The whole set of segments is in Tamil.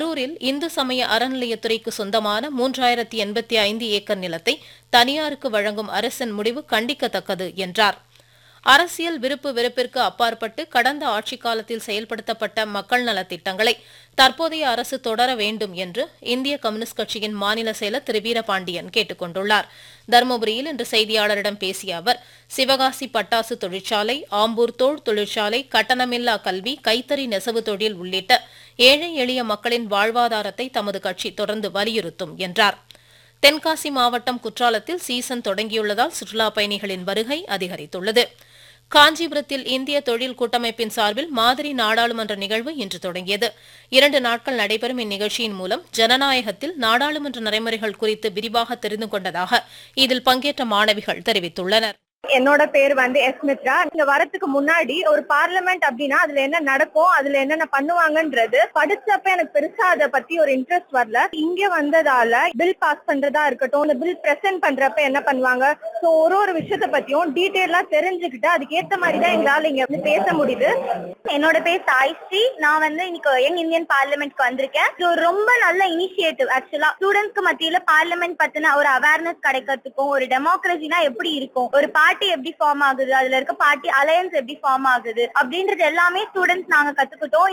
கரூரில் இந்து சமய அறநிலையத்துறைக்கு சொந்தமான மூன்றாயிரத்தி எண்பத்தி ஐந்து ஏக்கர் நிலத்தை தனியாருக்கு வழங்கும் அரசின் முடிவு கண்டிக்கத்தக்கது என்றார் அரசியல் விருப்பு வெறுப்பிற்கு அப்பாற்பட்டு கடந்த ஆட்சிக் காலத்தில் செயல்படுத்தப்பட்ட மக்கள் நலத் திட்டங்களை தற்போதைய அரசு தொடர வேண்டும் என்று இந்திய கம்யூனிஸ்ட் கட்சியின் மாநில செயலர் திரு வீரபாண்டியன் கேட்டுக் கொண்டுள்ளார் தருமபுரியில் இன்று செய்தியாளரிடம் பேசிய அவர் சிவகாசி பட்டாசு தொழிற்சாலை ஆம்பூர் தோல் தொழிற்சாலை கட்டணமில்லா கல்வி கைத்தறி நெசவு தொழில் உள்ளிட்ட ஏழை எளிய மக்களின் வாழ்வாதாரத்தை தமது கட்சி தொடர்ந்து வலியுறுத்தும் என்றார் தென்காசி மாவட்டம் குற்றாலத்தில் சீசன் தொடங்கியுள்ளதால் சுற்றுலாப் பயணிகளின் வருகை அதிகரித்துள்ளது காஞ்சிபுரத்தில் இந்திய தொழில் கூட்டமைப்பின் சார்பில் மாதிரி நாடாளுமன்ற நிகழ்வு இன்று தொடங்கியது இரண்டு நாட்கள் நடைபெறும் இந்நிகழ்ச்சியின் மூலம் ஜனநாயகத்தில் நாடாளுமன்ற நடைமுறைகள் குறித்து விரிவாக தெரிந்து கொண்டதாக இதில் பங்கேற்ற மாணவிகள் தெரிவித்துள்ளனர் என்னோட பேர் வந்து எஸ் மித்ரா இங்க வரதுக்கு முன்னாடி ஒரு பார்லிமெண்ட் அப்படின்னா அதுல என்ன நடக்கும் அதுல என்னென்ன பண்ணுவாங்கன்றது படிச்சப்ப எனக்கு பெருசா அதை பத்தி ஒரு இன்ட்ரெஸ்ட் வரல இங்க வந்ததால பில் பாஸ் பண்றதா இருக்கட்டும் இந்த பில் பிரசன்ட் பண்றப்ப என்ன பண்ணுவாங்க சோ ஒரு ஒரு விஷயத்த பத்தியும் டீட்டெயிலா தெரிஞ்சுக்கிட்டு அதுக்கு ஏத்த மாதிரி தான் எங்களால இங்க வந்து பேச முடியுது என்னோட பேர் சாய்ஸ்ரீ நான் வந்து இன்னைக்கு யங் இந்தியன் பார்லிமெண்ட்க்கு வந்திருக்கேன் இது ஒரு ரொம்ப நல்ல இனிஷியேட்டிவ் ஆக்சுவலா ஸ்டூடெண்ட்ஸ்க்கு மத்தியில பார்லிமெண்ட் பத்தின ஒரு அவேர்னஸ் கிடைக்கிறதுக்கும் ஒரு டெமோக்ரஸினா எப்படி இருக்கும் ஒரு பார்ட்டி எப்படி ஃபார்ம் ஆகுது அதுல இருக்க பார்ட்டி அலையன்ஸ் எப்படி ஃபார்ம் ஆகுது அப்படின்றது எல்லாமே ஸ்டூடெண்ட்ஸ் நாங்க கத்துக்கிட்டோம்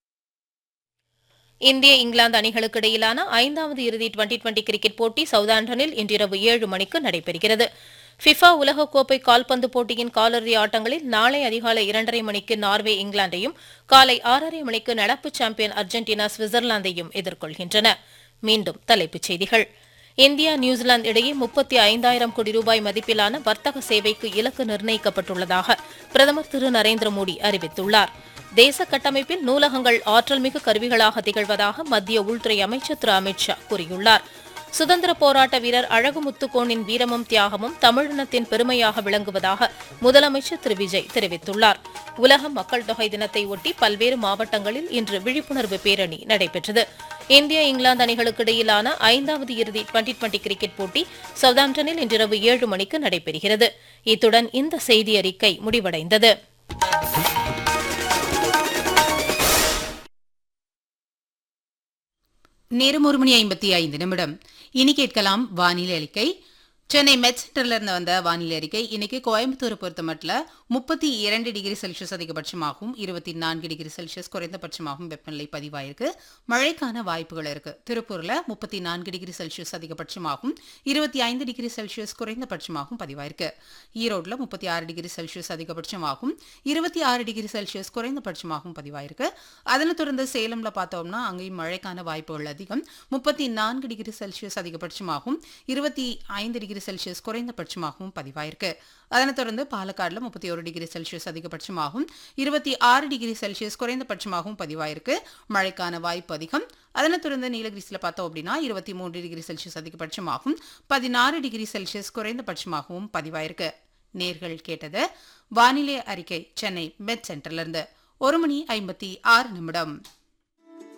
இந்திய இங்கிலாந்து அணிகளுக்கு இடையிலான ஐந்தாவது இறுதி டுவெண்டி டுவெண்டி கிரிக்கெட் போட்டி சவுதாம்டனில் இன்றிரவு ஏழு மணிக்கு நடைபெறுகிறது ஃபிஃபா உலகக்கோப்பை கால்பந்து போட்டியின் காலிறுதி ஆட்டங்களில் நாளை அதிகாலை இரண்டரை மணிக்கு நார்வே இங்கிலாந்தையும் காலை ஆறரை மணிக்கு நடப்பு சாம்பியன் அர்ஜென்டினா சுவிட்சர்லாந்தையும் எதிர்கொள்கின்றன மீண்டும் தலைப்புச் செய்திகள் இந்தியா நியூசிலாந்து இடையே முப்பத்தி ஐந்தாயிரம் கோடி ரூபாய் மதிப்பிலான வர்த்தக சேவைக்கு இலக்கு நிர்ணயிக்கப்பட்டுள்ளதாக பிரதமர் திரு நரேந்திர மோடி அறிவித்துள்ளார் தேச கட்டமைப்பில் நூலகங்கள் ஆற்றல்மிகு கருவிகளாக திகழ்வதாக மத்திய உள்துறை அமைச்சர் திரு அமித் ஷா கூறியுள்ளார் சுதந்திர போராட்ட வீரர் அழகு முத்துக்கோனின் வீரமும் தியாகமும் தமிழினத்தின் பெருமையாக விளங்குவதாக முதலமைச்சர் திரு விஜய் தெரிவித்துள்ளார் உலக மக்கள் தொகை தினத்தை ஒட்டி பல்வேறு மாவட்டங்களில் இன்று விழிப்புணர்வு பேரணி நடைபெற்றது இந்திய இங்கிலாந்து அணிகளுக்கு இடையிலான ஐந்தாவது இறுதி டுவெண்டி டுவெண்டி கிரிக்கெட் போட்டி சவுதாம்டனில் இன்றிரவு ஏழு மணிக்கு நடைபெறுகிறது இத்துடன் இந்த செய்தி அறிக்கை முடிவடைந்தது நேரம் ஒரு மணி ஐம்பத்தி ஐந்து நிமிடம் இனி கேட்கலாம் வானிலை அறிக்கை சென்னை மெட் சென்டர்ல இருந்து வந்த வானிலை அறிக்கை இன்னைக்கு கோயம்புத்தூர் பொறுத்த மட்டும் முப்பத்தி இரண்டு டிகிரி செல்சியஸ் அதிகபட்சமாகவும் இருபத்தி நான்கு டிகிரி செல்சியஸ் குறைந்தபட்சமாகவும் வெப்பநிலை பதிவாயிருக்கு மழைக்கான வாய்ப்புகள் இருக்கு திருப்பூர்ல முப்பத்தி நான்கு டிகிரி செல்சியஸ் அதிகபட்சமாகவும் இருபத்தி ஐந்து டிகிரி செல்சியஸ் குறைந்தபட்சமாகவும் பதிவாயிருக்கு ஈரோட்ல முப்பத்தி ஆறு டிகிரி செல்சியஸ் அதிகபட்சமாகவும் இருபத்தி ஆறு டிகிரி செல்சியஸ் குறைந்தபட்சமாகவும் பதிவாயிருக்கு அதனை தொடர்ந்து சேலம்ல பார்த்தோம்னா அங்கேயும் மழைக்கான வாய்ப்புகள் அதிகம் முப்பத்தி நான்கு டிகிரி செல்சியஸ் அதிகபட்சமாகவும் இருபத்தி ஐந்து டிகிரி செல்சியஸ் குறைந்தபட்சமாகவும் பதிவாயிருக்கு அதனைத் தொடர்ந்து பாலக்காடுல முப்பத்தி ஒரு டிகிரி செல்சியஸ் அதிகபட்சமாகவும் இருபத்தி ஆறு டிகிரி செல்சியஸ் குறைந்தபட்சமாகவும் பதிவாயிருக்கு மழைக்கான வாய்ப்பு அதிகம் அதனைத் தொடர்ந்து நீலகிரிஸ்ல பார்த்தோம் அப்படின்னா இருபத்தி மூன்று டிகிரி செல்சியஸ் அதிகபட்சமாகவும் பதினாறு டிகிரி செல்சியஸ் குறைந்தபட்சமாகவும் பதிவாயிருக்கு நேர்கள் கேட்டது வானிலை அறிக்கை சென்னை மெட் சென்டர்ல இருந்து ஒரு மணி ஐம்பத்தி ஆறு நிமிடம்